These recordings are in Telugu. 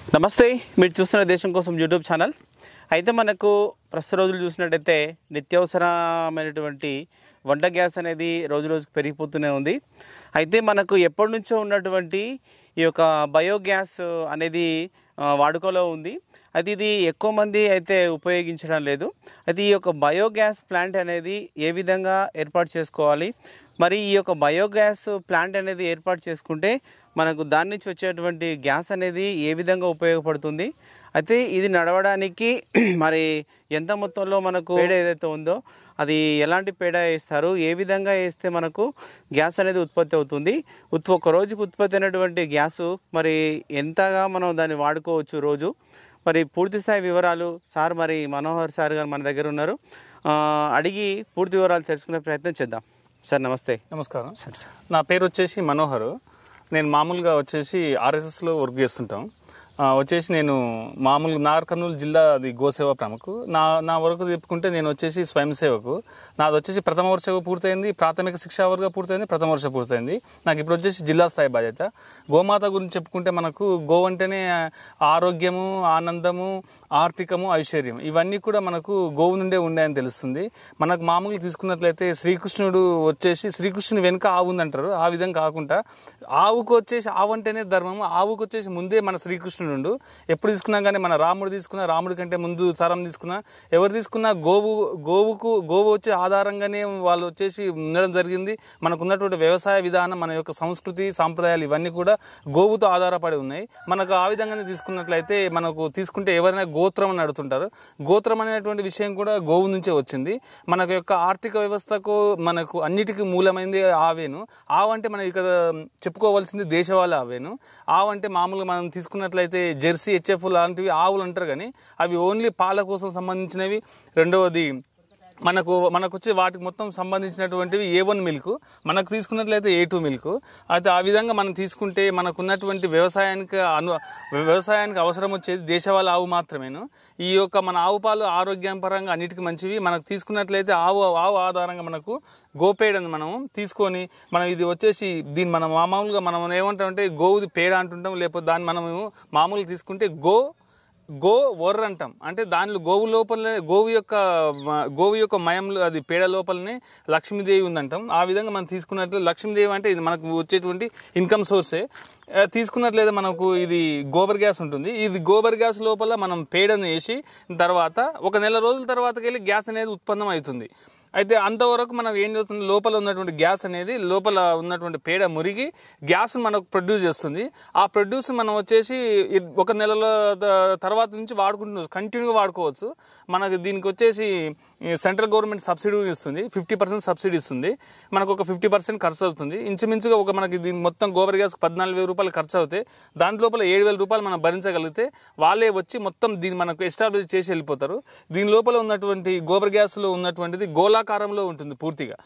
నమస్తే మీరు చూస్తున్న దేశం కోసం యూట్యూబ్ ఛానల్ అయితే మనకు ప్రస్తుత రోజులు చూసినట్టయితే నిత్యావసరమైనటువంటి వంట గ్యాస్ అనేది రోజు రోజుకు పెరిగిపోతూనే ఉంది అయితే మనకు ఎప్పటి నుంచో ఉన్నటువంటి ఈ యొక్క బయోగ్యాస్ అనేది ఆ, వాడుకలో ఉంది అయితే ఇది ఎక్కువ మంది అయితే ఉపయోగించడం లేదు అయితే ఈ యొక్క బయోగ్యాస్ ప్లాంట్ అనేది ఏ విధంగా ఏర్పాటు చేసుకోవాలి మరి ఈ యొక్క బయోగ్యాస్ ప్లాంట్ అనేది ఏర్పాటు చేసుకుంటే మనకు దాని నుంచి వచ్చేటువంటి గ్యాస్ అనేది ఏ విధంగా ఉపయోగపడుతుంది అయితే ఇది నడవడానికి మరి ఎంత మొత్తంలో మనకు పేడ ఏదైతే ఉందో అది ఎలాంటి పేడ వేస్తారు ఏ విధంగా వేస్తే మనకు గ్యాస్ అనేది ఉత్పత్తి అవుతుంది ఉత్ ఒక రోజుకు ఉత్పత్తి అయినటువంటి గ్యాసు మరి ఎంతగా మనం దాన్ని వాడుకోవచ్చు రోజు మరి పూర్తి స్థాయి వివరాలు సార్ మరి మనోహర్ సార్ గారు మన దగ్గర ఉన్నారు ఆ, అడిగి పూర్తి వివరాలు తెలుసుకునే ప్రయత్నం చేద్దాం సార్ నమస్తే నమస్కారం సార్ సార్ నా పేరు వచ్చేసి మనోహర్ నేను మామూలుగా వచ్చేసి ఆర్ఎస్ఎస్లో వర్క్ చేస్తుంటాం ఆ, వచ్చేసి నేను మామూలుగా నార్ కర్నూలు జిల్లా అది గోసేవ ప్రముఖు నా నా వరకు చెప్పుకుంటే నేను వచ్చేసి స్వయం సేవకు నాది వచ్చేసి ప్రథమ వర్ష పూర్తయింది ప్రాథమిక శిక్షా వర్గ పూర్తయింది ప్రథమ వర్ష పూర్తయింది నాకు ఇప్పుడు వచ్చేసి జిల్లా స్థాయి బాధ్యత గోమాత గురించి చెప్పుకుంటే మనకు గో అంటేనే ఆరోగ్యము ఆనందము ఆర్థికము ఐశ్వర్యం ఇవన్నీ కూడా మనకు గోవు నుండే ఉన్నాయని తెలుస్తుంది మనకు మామూలుగా తీసుకున్నట్లయితే శ్రీకృష్ణుడు వచ్చేసి శ్రీకృష్ణుని వెనుక ఆవు ఉందంటారు ఆ విధంగా కాకుండా ఆవుకు వచ్చేసి ఆవు అంటేనే ధర్మం ఆవుకు వచ్చేసి ముందే మన శ్రీకృష్ణుడు ఉండు. ఎప్పుడు తీసుకున్నా కానీ మన రాముడు తీసుకున్నా రాముడి కంటే ముందు తరం తీసుకున్నా ఎవరు తీసుకున్నా గోవు గోవుకు గోవు వచ్చే ఆధారంగానే వాళ్ళు వచ్చేసి ఉండడం జరిగింది మనకు ఉన్నటువంటి వ్యవసాయ విధానం మన యొక్క సంస్కృతి సాంప్రదాయాలు ఇవన్నీ కూడా గోవుతో ఆధారపడి ఉన్నాయి మనకు ఆ విధంగానే తీసుకున్నట్లయితే మనకు తీసుకుంటే ఎవరైనా గోత్రం అని అడుగుతుంటారు గోత్రం అనేటువంటి విషయం కూడా గోవు నుంచే వచ్చింది మనకు యొక్క ఆర్థిక వ్యవస్థకు మనకు అన్నిటికీ మూలమైంది ఆవేను ఆవు అంటే మనం ఇక్కడ చెప్పుకోవాల్సింది దేశవాళీ ఆవేను ఆవు అంటే మామూలుగా మనం తీసుకున్నట్లయితే జెర్సీ హెచ్ఎఫ్ లాంటివి ఆవులు అంటారు కానీ అవి ఓన్లీ పాల కోసం సంబంధించినవి రెండవది మనకు మనకు వచ్చి వాటికి మొత్తం సంబంధించినటువంటివి ఏ వన్ మిల్క్ మనకు తీసుకున్నట్లయితే ఏ టూ మిల్క్ అయితే ఆ విధంగా మనం తీసుకుంటే మనకు ఉన్నటువంటి వ్యవసాయానికి అను వ్యవసాయానికి అవసరం వచ్చేది దేశవాళీ ఆవు మాత్రమేను ఈ యొక్క మన ఆవు పాలు ఆరోగ్యం పరంగా అన్నిటికీ మంచివి మనకు తీసుకున్నట్లయితే ఆవు ఆవు ఆధారంగా మనకు గోపేడని మనం తీసుకొని మనం ఇది వచ్చేసి దీన్ని మనం మామూలుగా మనం ఏమంటామంటే గోవుది పేడ అంటుంటాం లేకపోతే దాన్ని మనము మామూలుగా తీసుకుంటే గో గో వర్ర అంటాం అంటే దానిలో గోవు లోపలనే గోవు యొక్క మ- గోవు యొక్క మయంలో అది పేడ లోపలనే లక్ష్మీదేవి ఉందంటాం ఆ విధంగా మనం తీసుకున్నట్లు లక్ష్మీదేవి అంటే ఇది మనకు వచ్చేటువంటి ఇన్కమ్ సోర్సే ఆ, తీసుకున్నట్లయితే మనకు ఇది గోబర్ గ్యాస్ ఉంటుంది ఇది గోబర్ గ్యాస్ లోపల మనం పేడను వేసి తర్వాత ఒక నెల రోజుల తర్వాతకి వెళ్ళి గ్యాస్ అనేది ఉత్పన్నం అవుతుంది అయితే అంతవరకు మనకు ఏం చేస్తుంది లోపల ఉన్నటువంటి గ్యాస్ అనేది లోపల ఉన్నటువంటి పేడ మురిగి గ్యాస్ మనకు ప్రొడ్యూస్ చేస్తుంది ఆ ప్రొడ్యూస్ మనం వచ్చేసి ఇ- ఒక నెలల త- తర్వాత నుంచి వాడుకుంటూ కంటిన్యూగా వాడుకోవచ్చు మనకు దీనికి వచ్చేసి ఈ సెంట్రల్ గవర్నమెంట్ సబ్సిడీ ఇస్తుంది ఫిఫ్టీ పర్సెంట్ సబ్సిడీ ఇస్తుంది మనకు ఒక ఫిఫ్టీ పర్సెంట్ ఖర్చు అవుతుంది ఇంచుమించుగా ఒక మనకి దీని మొత్తం గోబర్ గ్యాస్ పద్నాలుగు వేల రూపాయలు ఖర్చు అవుతాయి దాంట్ లోపల ఏడు వేల రూపాయలు మనం భరించగలిగితే వాళ్ళే వచ్చి మొత్తం దీన్ని మనకు ఎస్టాబ్లిష్ చేసి వెళ్ళిపోతారు దీని లోపల ఉన్నటువంటి గోబర్ గ్యాస్లో ఉన్నటువంటిది గోళాకారంలో ఉంటుంది పూర్తిగా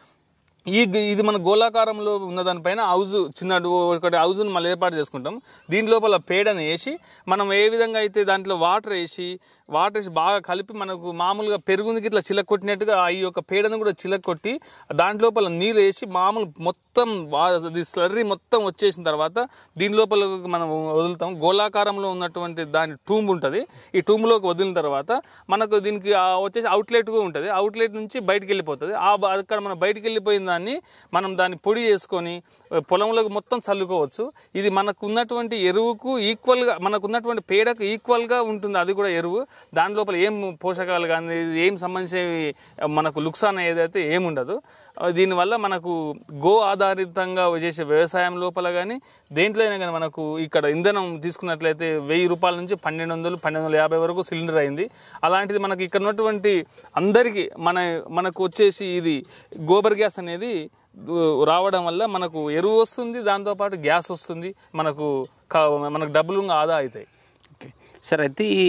ఈ గ- ఇది మన గోళాకారంలో ఉన్న దానిపైన హౌజ్ చిన్న డు- ఒకటి హౌజ్ను మళ్ళీ ఏర్పాటు చేసుకుంటాం దీని లోపల పేడను వేసి మనం ఏ విధంగా అయితే దాంట్లో వాటర్ వేసి వాటర్ వేసి బాగా కలిపి మనకు మామూలుగా పెరుగునికి ఇట్లా చిలక కొట్టినట్టుగా ఈ యొక్క పేడను కూడా చిలక కొట్టి దాంట్ లోపల నీళ్ళు వేసి మామూలు మొత్తం వా- అది స్లర్రీ మొత్తం వచ్చేసిన తర్వాత దీని లోపల మనం వదులుతాం గోళాకారంలో ఉన్నటువంటి దాని టూంబ్ ఉంటుంది ఈ టూంబ్లోకి వదిలిన తర్వాత మనకు దీనికి ఆ వచ్చేసి అవుట్లెట్ కూడా ఉంటుంది అవుట్లెట్ నుంచి బయటికి వెళ్ళిపోతుంది ఆ బ- అక్కడ మనం బయటికి వెళ్ళిపోయిన దాన్ని మనం దాన్ని పొడి చేసుకొని ఆ, పొలంలోకి మొత్తం చల్లుకోవచ్చు ఇది మనకు ఉన్నటువంటి ఎరువుకు ఈక్వల్గా మనకు ఉన్నటువంటి పేడకు ఈక్వల్గా ఉంటుంది అది కూడా ఎరువు దాని లోపల ఏం పోషకాలు కానీ ఏం సంబంధించినవి మనకు లుక్సాన్ ఏదైతే ఏముండదు ఆ, దీనివల్ల మనకు గో ఆధారితంగా చేసే వ్యవసాయం లోపల కానీ దేంట్లో అయినా కానీ మనకు ఇక్కడ ఇంధనం తీసుకున్నట్లయితే వెయ్యి రూపాయల నుంచి పన్నెండు వందలు పన్నెండు వందల యాభై వరకు సిలిండర్ అయింది అలాంటిది మనకి ఇక్కడ ఉన్నటువంటి అందరికీ మన మనకు వచ్చేసి ఇది గోబర్ గ్యాస్ అనేది దు- రావడం వల్ల మనకు ఎరువు వస్తుంది దాంతోపాటు గ్యాస్ వస్తుంది మనకు క- మనకు డబ్బులు ఆదా అవుతాయి ఓకే సార్ అయితే ఈ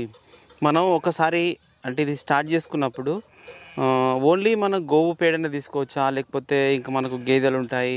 మనం ఒకసారి అంటే ఇది స్టార్ట్ చేసుకున్నప్పుడు ఆ, ఓన్లీ మన గోవు పేడనే తీసుకోవచ్చా లేకపోతే ఇంకా మనకు గేదెలు ఉంటాయి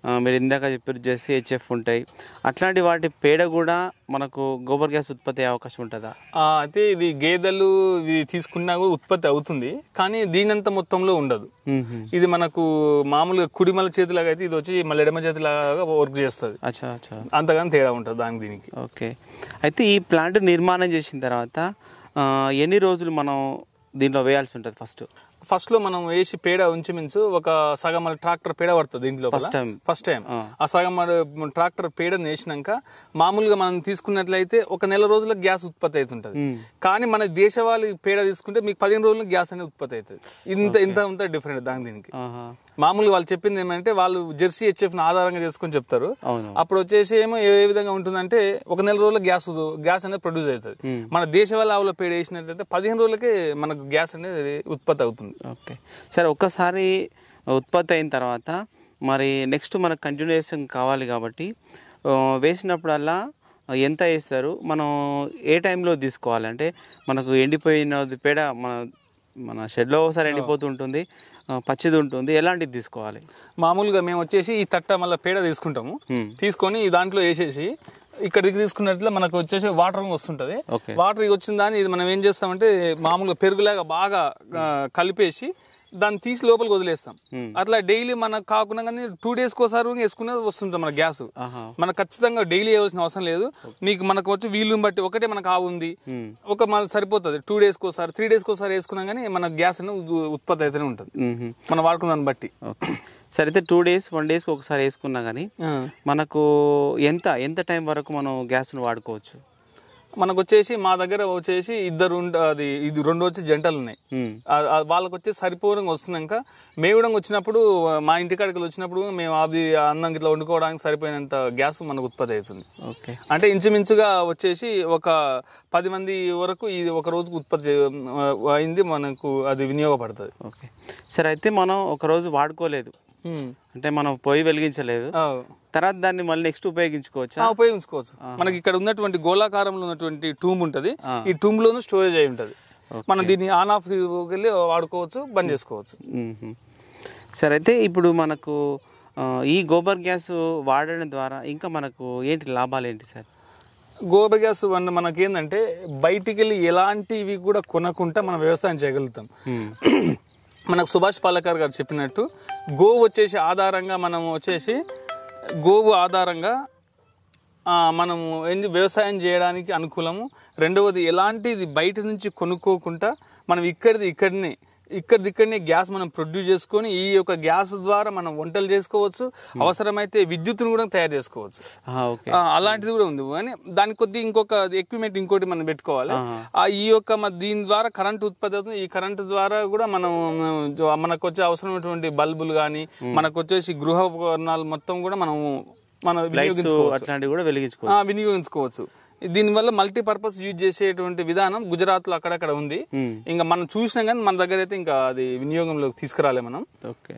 ఆ, మీరు ఇందాక చెప్పారు జెర్సీ హెచ్ఎఫ్ ఉంటాయి అట్లాంటి వాటి పేడ కూడా మనకు గోబర్ గ్యాస్ ఉత్పత్తి అయ్యే అవకాశం ఉంటుందా ఆ, అయితే ఇది గేదెలు ఇది తీసుకున్నా కూడా ఉత్పత్తి అవుతుంది కానీ దీనంత మొత్తంలో ఉండదు మ్మ్. ఇది మనకు మామూలుగా కుడిమల చేతిలాగా అయితే ఇది వచ్చి మళ్ళీ ఎడమ చేతిలాగా వర్క్ చేస్తుంది అచ్చా అచ్చా అంతగాని తేడా ఉంటుంది దానికి దీనికి ఓకే అయితే ఈ ప్లాంట్ నిర్మాణం చేసిన తర్వాత ఆ, ఎన్ని రోజులు మనం దీనిలో వేయాల్సి ఉంటుంది ఫస్ట్ ఫస్ట్ లో మనం వేసి పేడ ఉంచిమించు ఒక సగం మన ట్రాక్టర్ పేడ పడుతుంది దీంట్లో First time. ఫస్ట్ టైం ఆ సగం మన ట్రాక్టర్ పేడ వేసినాక మామూలుగా మనం తీసుకున్నట్లయితే ఒక నెల రోజుల గ్యాస్ ఉత్పత్తి అవుతుంటది కానీ మన దేశవాళీ పేడ తీసుకుంటే మీకు పదిహేను రోజులు గ్యాస్ అనేది ఉత్పత్తి అవుతుంది ఇంత ఇంత ఇంత డిఫరెంట్ దాని దీనికి ఆహా. మామూలుగా వాళ్ళు చెప్పింది ఏమంటే వాళ్ళు జెర్సీ హెచ్ఎఫ్ ఆధారంగా చేసుకొని చెప్తారు అవును అప్పుడు వచ్చేసి ఏమో ఏ ఏ విధంగా ఉంటుందంటే ఒక నెల రోజుల గ్యాస్ గ్యాస్ అనేది ప్రొడ్యూస్ అవుతుంది మన దేశవాళీ ఆవుల పేడ వేసినట్లయితే పదిహేను రోజులకే మనకు గ్యాస్ అనేది ఉత్పత్తి అవుతుంది ఓకే సరే ఒక్కసారి ఉత్పత్తి అయిన తర్వాత మరి నెక్స్ట్ మనకు కంటిన్యూషన్ కావాలి కాబట్టి ఆ, వేసినప్పుడల్లా ఎంత వేస్తారు మనం ఏ టైంలో తీసుకోవాలి అంటే మనకు ఎండిపోయిన పేడ మన మన షెడ్లో ఒకసారి ఎండిపోతూ ఉంటుంది ఆ, పచ్చిది ఉంటుంది ఎలాంటిది తీసుకోవాలి మామూలుగా మేము వచ్చేసి ఈ తట్ట మళ్ళీ పేడ తీసుకుంటాము Hmm. తీసుకొని ఈ దాంట్లో వేసేసి ఇక్కడికి తీసుకున్నట్లు మనకు వచ్చేసి వాటర్ వస్తుంటది ఓకే వాటర్ వచ్చిన దాన్ని ఇది మనం ఏం చేస్తామంటే మామూలుగా పెరుగులాగా బాగా ఆ, కలిపేసి దాన్ని తీసి లోపలికి వదిలేస్తాం Hmm. అట్లా డైలీ మనకు కాకుండా కానీ టూ డేస్కి ఒకసారి వేసుకునేది వస్తుంటుంది మన గ్యాస్ ఆహా మనకు ఖచ్చితంగా డైలీ వేయాల్సిన అవసరం లేదు నీకు మనకు వచ్చి వీలుని బట్టి ఒకటే మనకు ఆవు ఉంది Hmm. ఒక మన సరిపోతుంది టూ డేస్కి ఒకసారి త్రీ డేస్కి ఒకసారి వేసుకున్నా కానీ మన గ్యాస్ అనేది ఉ- ఉత్పత్తి అయితేనే ఉంటుంది మ్మ్. మనం వాడుకున్న దాన్ని బట్టి ఓకే సరే అయితే టూ డేస్ వన్ డేస్కి ఒకసారి వేసుకున్నా కానీ మనకు ఎంత ఎంత టైం వరకు మనం గ్యాస్ను వాడుకోవచ్చు మనకు వచ్చేసి మా దగ్గర వచ్చేసి ఇద్దరు ఉండ- అది ఇది రెండు వచ్చి జంటలు ఉన్నాయి మ్మ్. ఆ- ఆ వాళ్ళకి వచ్చి సరిపోవడంగా వస్తున్నాక మేవడం వచ్చినప్పుడు మా ఇంటికాడికి వచ్చినప్పుడు మేము అది అన్నం ఇట్లా వండుకోవడానికి సరిపోయినంత గ్యాస్ మనకు ఉత్పత్తి అవుతుంది ఓకే అంటే ఇంచుమించుగా వచ్చేసి ఒక పది మంది వరకు ఇది ఒక రోజుకు ఉత్పత్తి చే- అయింది మనకు అది వినియోగపడుతుంది ఓకే సరే అయితే మనం ఒకరోజు వాడుకోలేదు అంటే మనం పొయ్యి వెలిగించలేదు ఆ. తర్వాత దాన్ని మళ్ళీ నెక్స్ట్ ఉపయోగించుకోవచ్చా ఆ, ఉపయోగించుకోవచ్చు మనకి ఇక్కడ ఉన్నటువంటి గోళాకారంలో ఉన్నటువంటి టూమ్ ఉంటది ఈ టూమ్ లోను స్టోరేజ్ అయి ఉంటది మనం దీన్ని ఆన్ ఆఫ్ వెళ్ళి వాడుకోవచ్చు బంద్ చేసుకోవచ్చు మ్మ్. సరే అయితే ఇప్పుడు మనకు ఆ, ఈ గోబర్ గ్యాస్ వాడడం ద్వారా ఇంకా మనకు ఏంటి లాభాలు ఏంటి సార్ గోబర్ గ్యాస్ వల్ల మనకి ఏంటంటే బయటికి వెళ్ళి ఎలాంటివి కూడా కొనకుండా మనం వ్యవసాయం చేయగలుగుతాం మ్మ్. మనకు సుభాష్ పాలేకర్ గారు చెప్పినట్టు గోవు వచ్చేసి ఆధారంగా మనం వచ్చేసి గోవు ఆధారంగా ఆ, మనము ఏంది వ్యవసాయం చేయడానికి అనుకూలము రెండవది ఎలాంటిది బయట నుంచి కొనుక్కోకుండా మనం ఇక్కడిది ఇక్కడనే ఇక్కడిది ఇక్కడనే గ్యాస్ మనం ప్రొడ్యూస్ చేసుకొని ఈ యొక్క గ్యాస్ ద్వారా మనం వంటలు చేసుకోవచ్చు అవసరమైతే విద్యుత్తును కూడా తయారు చేసుకోవచ్చు ఆ, ఓకే ఆ, అలాంటిది కూడా ఉంది కానీ దానికి కొద్ది ఇంకొక ఎక్విప్మెంట్ ఇంకోటి మనం పెట్టుకోవాలి ఆ ఈ యొక్క మ- దీని ద్వారా కరెంట్ ఉత్పత్తి అవుతుంది ఈ కరెంట్ ద్వారా కూడా మనం జో- మనకు వచ్చే అవసరమైనటువంటి బల్బులు కానీ మనకు వచ్చేసి గృహ ఉపకరణాలు మొత్తం కూడా మనం మనం లైట్స్ వినియోగించుకోవచ్చు అట్లాంటివి కూడా వెలిగించుకోవచ్చు ఆ, వినియోగించుకోవచ్చు దీనివల్ల మల్టీపర్పస్ యూజ్ చేసేటువంటి విధానం గుజరాత్ లో అక్కడక్కడ ఉంది మ్మ్. ఇంకా మనం చూసినా కానీ మన దగ్గర అయితే ఇంకా అది వినియోగంలోకి తీసుకురాలే మనం ఓకే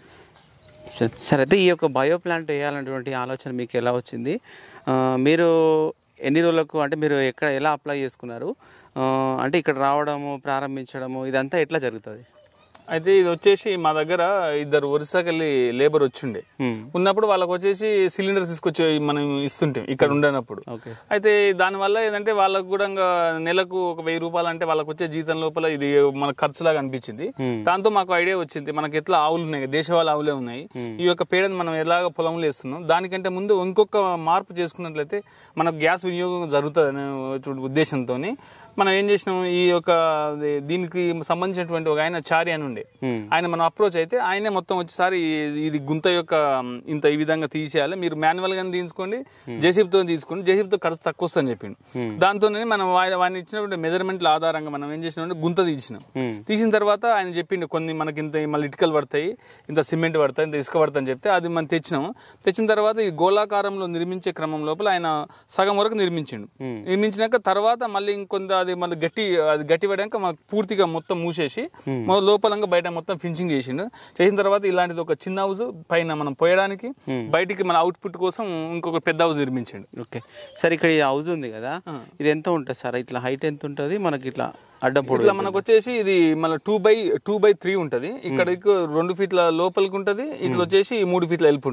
సరే సరే అయితే ఈ యొక్క బయో ప్లాంట్ వేయాలన్నటువంటి ఆలోచన మీకు ఎలా వచ్చింది ఆ, మీరు ఎన్ని రోజులకు అంటే మీరు ఎక్కడ ఎలా అప్లై చేసుకున్నారు ఆ, అంటే ఇక్కడ రావడము ప్రారంభించడము ఇదంతా ఎట్లా జరుగుతుంది అయితే ఇది వచ్చేసి మా దగ్గర ఇద్దరు ఒరిస్సాకెళ్ళి లేబర్ వచ్చిండే మ్మ్. ఉన్నప్పుడు వాళ్ళకి వచ్చేసి సిలిండర్ తీసుకొచ్చి మనం ఇస్తుంటాం ఇక్కడ ఉండనప్పుడు ఓకే అయితే దానివల్ల ఏంటంటే వాళ్ళకు కూడా ఇంకా నెలకు ఒక వెయ్యి రూపాయలు అంటే వాళ్ళకి వచ్చే జీతం లోపల ఇది మన ఖర్చులాగా అనిపించింది Hmm. దాంతో మాకు ఐడియా వచ్చింది మనకి ఎట్లా ఆవులు ఉన్నాయి కదా, దేశవాళీ ఆవులే ఉన్నాయి ఈ యొక్క పేడను మనం ఎలాగ పొలంలో వేస్తున్నాం దానికంటే ముందు ఇంకొక మార్పు చేసుకున్నట్లయితే మనకు గ్యాస్ వినియోగం జరుగుతుంది అనే ఉద్దేశంతో మనం ఏం చేసినాం ఈ యొక్క ది- దీనికి సంబంధించినటువంటి ఒక ఆయన చారి అని ఉండే మ్మ్. ఆయన మనం అప్రోచ్ అయితే ఆయనే మొత్తం వచ్చేసారి ఈ- ఇది గుంత యొక్క మ్, ఇంత ఈ విధంగా తీసేయాలి మీరు మాన్యువల్ గానే తీసుకోండి జేసీబీతో తీసుకోండి జేసీబీతో ఖర్చు తక్కువ వస్తుందని చెప్పిండు దాంతోనే మనం వా- వాడిని ఇచ్చినటువంటి మెజర్మెంట్ల ఆధారంగా మనం ఏం చేసినామంటే గుంత తీసినాం మ్మ్. తీసిన తర్వాత ఆయన చెప్పిండు కొన్ని మనకి ఇంత మళ్ళీ ఇటుకలు పడతాయి ఇంత సిమెంట్ పడతాయి ఇంత ఇసుక పడతాయి అని చెప్తే అది మనం తెచ్చినాము తెచ్చిన తర్వాత ఈ గోళాకారంలో నిర్మించే క్రమం లోపల ఆయన సగం వరకు నిర్మించిండు మ్మ్. నిర్మించినాక తర్వాత మళ్ళీ ఇంకొంత అది మళ్ళీ గట్టి అది గట్టి పడాక మనకు పూర్తిగా మొత్తం మూసేసి మొ- లోపలంగా బయట మొత్తం ఫినిషింగ్ చేసిండు చేసిన తర్వాత ఇలాంటిది ఒక చిన్న హౌస్ పైన మనం పోయడానికి బయటికి మన అవుట్పుట్ కోసం ఇంకొక పెద్ద హౌస్ నిర్మించిండు ఓకే సార్ ఇక్కడ ఈ హౌస్ ఉంది కదా ఇది ఎంత ఉంటుంది సార్ ఇట్లా హైట్ ఎంత ఉంటుంది మనకి ఇట్లా అడ్డం పొడవు ఇట్లా మనకు వచ్చేసి ఇది మన two by two by three ఉంటది ఇక్కడ రెండు ఫీట్ల లోపలికి ఉంటది ఇట్లా వచ్చేసి మూడు ఫీట్ల ఎలుపు ఉంటది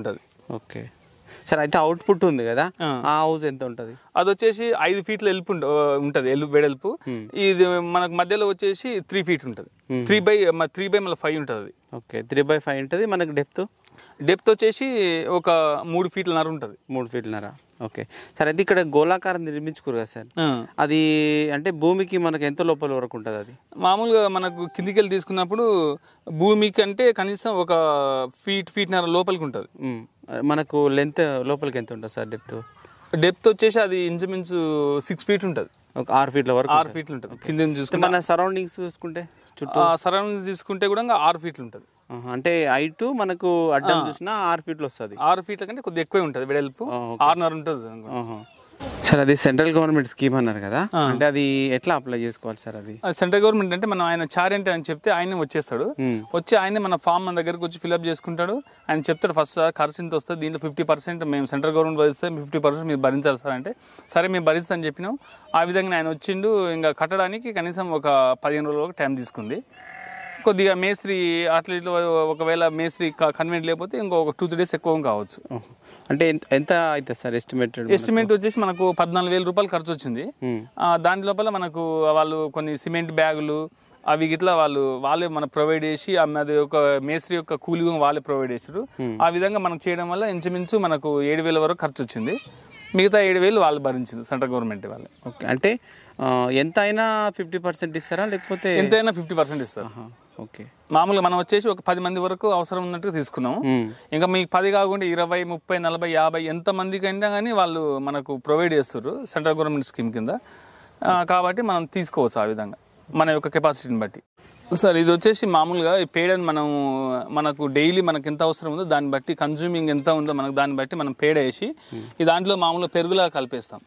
ఓకే సరే అయితే అవుట్పుట్ ఉంది కదా ఆ. ఆ హౌస్ ఎంత ఉంటుంది అది వచ్చేసి ఐదు ఫీట్ల ఎలుపు ఉంట- ఉంటది ఎలుపు వెడల్పు ఇది మనకు మధ్యలో వచ్చేసి త్రీ ఫీట్ ఉంటుంది త్రీ బై త్రీ బై మళ్ళీ ఫైవ్ ఉంటుంది అది ఓకే త్రీ బై ఫైవ్ ఉంటుంది మనకు డెప్త్ డెప్త్ వచ్చేసి ఒక మూడు ఫీట్లన్నర ఉంటుంది మూడు ఫీట్లన్నర ఓకే సరే అయితే ఇక్కడ గోళాకారం నిర్మించుకోరు కదా సార్ అది అంటే భూమికి మనకు ఎంత లోపల వరకు ఉంటుంది అది మామూలుగా మనకు కిందికి వెళ్ళి తీసుకున్నప్పుడు భూమికి అంటే కనీసం ఒక ఫీట్ ఫీట్నర లోపలికి ఉంటుంది మ్మ్. మనకు లెంత్ లోపలికి ఎంత ఉంటుంది సార్ డెప్త్ డెప్త్ వచ్చేసి అది ఇంచుమించు సిక్స్ ఫీట్ ఉంటుంది ఒక ఆరు ఫీట్ల వరకు ఆరు ఫీట్లు ఉంటుంది కింద నుంచి చూసుకుంటే మన సరౌండింగ్స్ చూసుకుంటే చుట్టూ సరౌండింగ్ తీసుకుంటే కూడా ఇంకా ఆరు ఫీట్లు ఉంటుంది ఆహా, అంటే హైట్ మనకు అడ్డం చూసినా ఆరు ఫీట్లు వస్తుంది ఆరు ఫీట్ల కంటే కొద్దిగా ఎక్కువే ఉంటుంది వెడల్పు ఆ, ఆరున్నర ఉంటుంది అనుకో. సార్ అది సెంట్రల్ గవర్నమెంట్ స్కీమ్ అన్నారు కదా అంటే అది ఎట్లా అప్లై చేసుకోవాలి సార్ అది అది సెంట్రల్ గవర్నమెంట్ అంటే మనం ఆయన చారెంట్ అని చెప్తే ఆయన వచ్చేస్తాడు మ్మ్. వచ్చి ఆయన మన ఫామ్ మన దగ్గరకు వచ్చి ఫిల్అప్ చేసుకుంటాడు ఆయన చెప్తాడు ఫస్ట్ సార్ ఖర్చు ఇంత వస్తుంది దీంట్లో ఫిఫ్టీ పర్సెంట్ మేము సెంట్రల్ గవర్నమెంట్ భరిస్తే ఫిఫ్టీ పర్సెంట్ మీరు భరించాలి సార్ అంటే సరే మేము భరిస్తా అని చెప్పినాం ఆ విధంగా ఆయన వచ్చిండు ఇంకా కట్టడానికి కనీసం ఒక పదిహేను రోజుల వరకు టైం తీసుకుంది కొద్దిగా మేస్త్రి అట్లా ఇట్లా ఒకవేళ మేస్త్రి కన్వెంట్ లేకపోతే ఇంకో ఒక టూ త్రీ డేస్ ఎక్కువ కావచ్చు ఓహో. అంటే ఎంత- ఎంత అవుతుంది సార్ ఎస్టిమేటెడ్ ఎస్టిమేట్ వచ్చేసి మనకు పద్నాలుగు వేల రూపాయలు ఖర్చు వచ్చింది ఆ, దాని లోపల మనకు వాళ్ళు కొన్ని సిమెంట్ బ్యాగులు అవి గిట్లా వాళ్ళు వాళ్ళే మనకు ప్రొవైడ్ చేసి ఆ అది ఒక మేస్త్రి యొక్క కూలి వాళ్ళే ప్రొవైడ్ చేసారు ఆ విధంగా మనకు చేయడం వల్ల ఇంచుమించు మనకు ఏడు వేల వరకు ఖర్చు వచ్చింది మిగతా ఏడు వేలు వాళ్ళు భరించారు సెంట్రల్ గవర్నమెంట్ వాళ్ళే ఓకే అంటే ఆ, ఎంత అయినా ఫిఫ్టీ పర్సెంట్ ఇస్తారా లేకపోతే ఎంతైనా ఫిఫ్టీ పర్సెంట్ ఇస్తారు ఆహా, ఓకే మామూలుగా మనం వచ్చేసి ఒక పది మంది వరకు అవసరం ఉన్నట్టుగా తీసుకున్నాము మ్మ్. ఇంకా మీకు పది కాకుండా ఇరవై ముప్పై నలభై యాభై ఎంత మందికి అయినా కానీ వాళ్ళు మనకు ప్రొవైడ్ చేస్తారు సెంట్రల్ గవర్నమెంట్ స్కీమ్ కింద ఆ, కాబట్టి మనం తీసుకోవచ్చు ఆ విధంగా మన యొక్క కెపాసిటీని బట్టి సార్ ఇది వచ్చేసి మామూలుగా ఈ పేడని మనం మనకు డైలీ మనకు ఎంత అవసరం ఉందో దాన్ని బట్టి కన్జ్యూమింగ్ ఎంత ఉందో మనకు దాన్ని బట్టి మనం పేడ వేసి ఈ దాంట్లో మామూలుగా పెరుగులా కలిపేస్తాం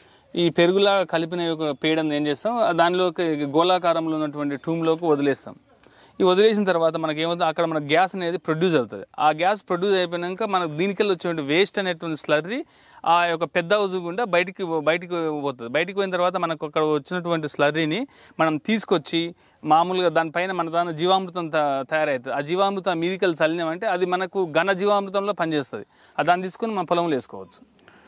ఈ పెరుగులా కలిపిన యొక్క పేడని ఏం చేస్తాం దానిలోకి గోళాకారంలో ఉన్నటువంటి టూమ్లోకి వదిలేస్తాం ఈ వదిలేసిన తర్వాత మనకి ఏమవుతుంది అక్కడ మన గ్యాస్ అనేది ప్రొడ్యూస్ అవుతుంది ఆ గ్యాస్ ప్రొడ్యూస్ అయిపోయినాక మనకు దీనికెళ్ళి వచ్చేటువంటి వేస్ట్ అనేటువంటి స్లర్రీ ఆ యొక్క పెద్ద హౌస్ గుండా బయటికి బయటికి పోతుంది బయటికి పోయిన తర్వాత మనకు అక్కడ వచ్చినటువంటి స్లర్రీని మనం తీసుకొచ్చి మామూలుగా దానిపైన మన దాని జీవామృతం త- తయారవుతుంది ఆ జీవామృతం మీదికెళ్ళి చల్లినామంటే అది మనకు ఘన జీవామృతంలో పనిచేస్తుంది ఆ దాన్ని తీసుకొని మన పొలంలో వేసుకోవచ్చు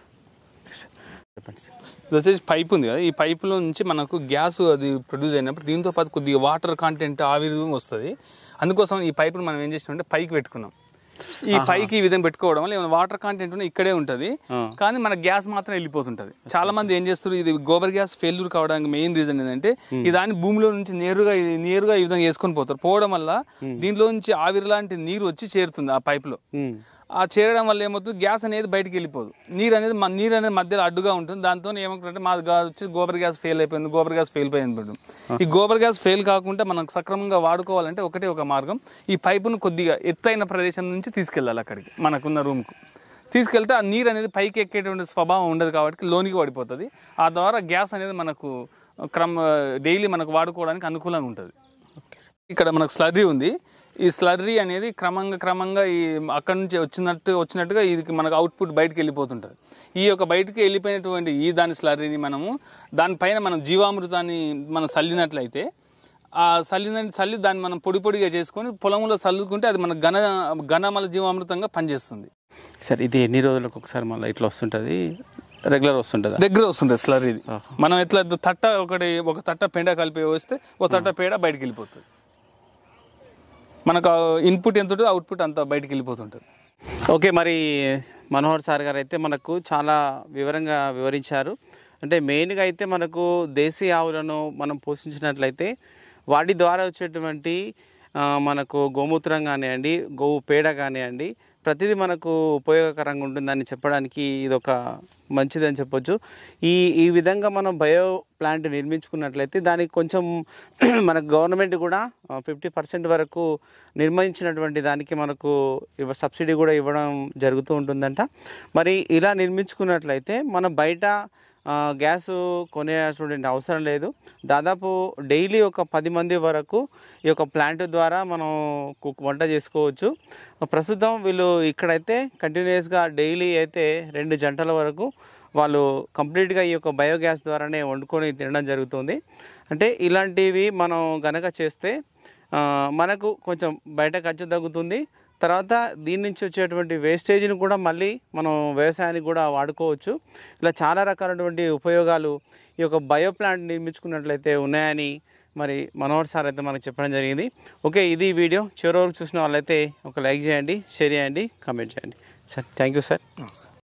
చెప్పండి సార్ ఇది వచ్చేసి పైప్ ఉంది కదా ఈ పైపులో నుంచి మనకు గ్యాస్ అది ప్రొడ్యూస్ అయినప్పుడు దీంతో పాటు కొద్దిగా వాటర్ కాంటెంట్ ఆవిరి వస్తుంది అందుకోసం ఈ పైపును మనం ఏం చేసినామంటే పైకి పెట్టుకున్నాం ఈ పైకి ఈ విధంగా పెట్టుకోవడం వల్ల ఏమైనా వాటర్ కాంటెంట్ ఉన్న ఇక్కడే ఉంటుంది ఆ. కానీ మన గ్యాస్ మాత్రం వెళ్ళిపోతుంటది చాలా మంది ఏం చేస్తారు ఇది గోబర్ గ్యాస్ ఫెయిల్యూర్ కావడానికి మెయిన్ రీజన్ ఏంటంటే ఈ దాన్ని భూమిలో నుంచి నేరుగా ఈ- నేరుగా ఈ విధంగా వేసుకొని పోతారు పోవడం వల్ల దీంట్లో నుంచి ఆవిరి లాంటి నీరు వచ్చి చేరుతుంది ఆ పైపులో మ్మ్. ఆ చేరడం వల్ల ఏమవుతుంది గ్యాస్ అనేది బయటికి వెళ్ళిపోదు నీరు అనేది మ- నీరు అనేది మధ్యలో అడ్డుగా ఉంటుంది దాంతో ఏమవుతుందంటే మా గా- వచ్చి గోబర్ గ్యాస్ ఫెయిల్ అయిపోయింది గోబర్ గ్యాస్ ఫెయిల్ అయిపోయింది ఈ గోబర్ గ్యాస్ ఫెయిల్ కాకుండా మనం సక్రమంగా వాడుకోవాలంటే ఒకటే ఒక మార్గం ఈ పైపును కొద్దిగా ఎత్తైన ప్రదేశం నుంచి తీసుకెళ్ళాలి అక్కడికి మనకున్న రూమ్కు తీసుకెళ్తే ఆ నీరు అనేది పైకి ఎక్కేటువంటి స్వభావం ఉండదు కాబట్టి లోనికి పడిపోతుంది ఆ ద్వారా గ్యాస్ అనేది మనకు క్రమ డైలీ మనకు వాడుకోవడానికి అనుకూలంగా ఉంటుంది ఓకే సార్ ఇక్కడ మనకు స్లర్రీ ఉంది ఈ స్లర్రీ అనేది క్రమంగా క్రమంగా ఈ అక్కడ నుంచి వచ్చినట్టు వచ్చినట్టుగా ఇది మనకు అవుట్పుట్ బయటికి వెళ్ళిపోతుంటుంది ఈ యొక్క బయటికి వెళ్ళిపోయినటువంటి ఈ దాని స్లర్రీని మనము దానిపైన మనం జీవామృతాన్ని మనం చల్లినట్లయితే ఆ చల్లిన చల్లి దాన్ని మనం పొడి పొడిగా చేసుకొని పొలంలో చల్లుకుంటే అది మన ఘన ఘనమల జీవామృతంగా పనిచేస్తుంది సార్ ఇది ఎన్ని రోజులకు ఒకసారి మళ్ళీ ఇట్లా వస్తుంటుంది రెగ్యులర్ వస్తుంటుందా దగ్గర వస్తుంది స్లర్రీ ఇది ఆహా. మనం ఎట్లా తట్ట ఒకటి ఒక తట్ట పెండ కలిపి వేస్తే ఒక తట్ట పేడ బయటికి వెళ్ళిపోతుంది మనకు ఇన్పుట్ ఎంత ఉంటుందో అవుట్పుట్ అంత బయటికి వెళ్ళిపోతుంటుంది ఓకే మరి మనోహర్ సార్ గారు అయితే మనకు చాలా వివరంగా వివరించారు అంటే మెయిన్గా అయితే మనకు దేశీ ఆవులను మనం పోషించినట్లయితే వాటి ద్వారా వచ్చేటువంటి ఆ, మనకు గోమూత్రం కానివ్వండి గోవు పేడ కానివ్వండి ప్రతిదీ మనకు ఉపయోగకరంగా ఉంటుందని చెప్పడానికి ఇది ఒక మంచిదని చెప్పొచ్చు ఈ ఈ విధంగా మనం బయో ప్లాంట్ నిర్మించుకున్నట్లయితే దానికి కొంచెం మన గవర్నమెంట్ కూడా ఫిఫ్టీ పర్సెంట్ వరకు నిర్మించినటువంటి దానికి మనకు ఇవ్వ సబ్సిడీ కూడా ఇవ్వడం జరుగుతూ ఉంటుందంట మరి ఇలా నిర్మించుకున్నట్లయితే మనం బయట ఆ, గ్యాస్ కొనేటువంటి అవసరం లేదు దాదాపు డైలీ ఒక పది మంది వరకు ఈ యొక్క ప్లాంట్ ద్వారా మనం కుక్ వంట చేసుకోవచ్చు ప్రస్తుతం వీళ్ళు ఇక్కడైతే కంటిన్యూస్గా డైలీ అయితే రెండు జంటల వరకు వాళ్ళు కంప్లీట్గా ఈ యొక్క బయోగ్యాస్ ద్వారానే వండుకొని తినడం జరుగుతుంది అంటే ఇలాంటివి మనం గనక చేస్తే ఆ, మనకు కొంచెం బయట ఖర్చు తగ్గుతుంది తర్వాత దీని నుంచి వచ్చేటువంటి వేస్టేజ్ని కూడా మళ్ళీ మనం వ్యవసాయానికి కూడా వాడుకోవచ్చు ఇలా చాలా రకాలైనటువంటి ఉపయోగాలు ఈ యొక్క బయో ప్లాంట్ నిర్మించుకున్నట్లయితే ఉన్నాయని మరి మనోహర్ సార్ అయితే మనకు చెప్పడం జరిగింది ఓకే ఇది వీడియో చివరి వరకు చూసిన వాళ్ళైతే ఒక లైక్ చేయండి షేర్ చేయండి కామెంట్ చేయండి సార్ థ్యాంక్ యూ సార్ నమస్కారం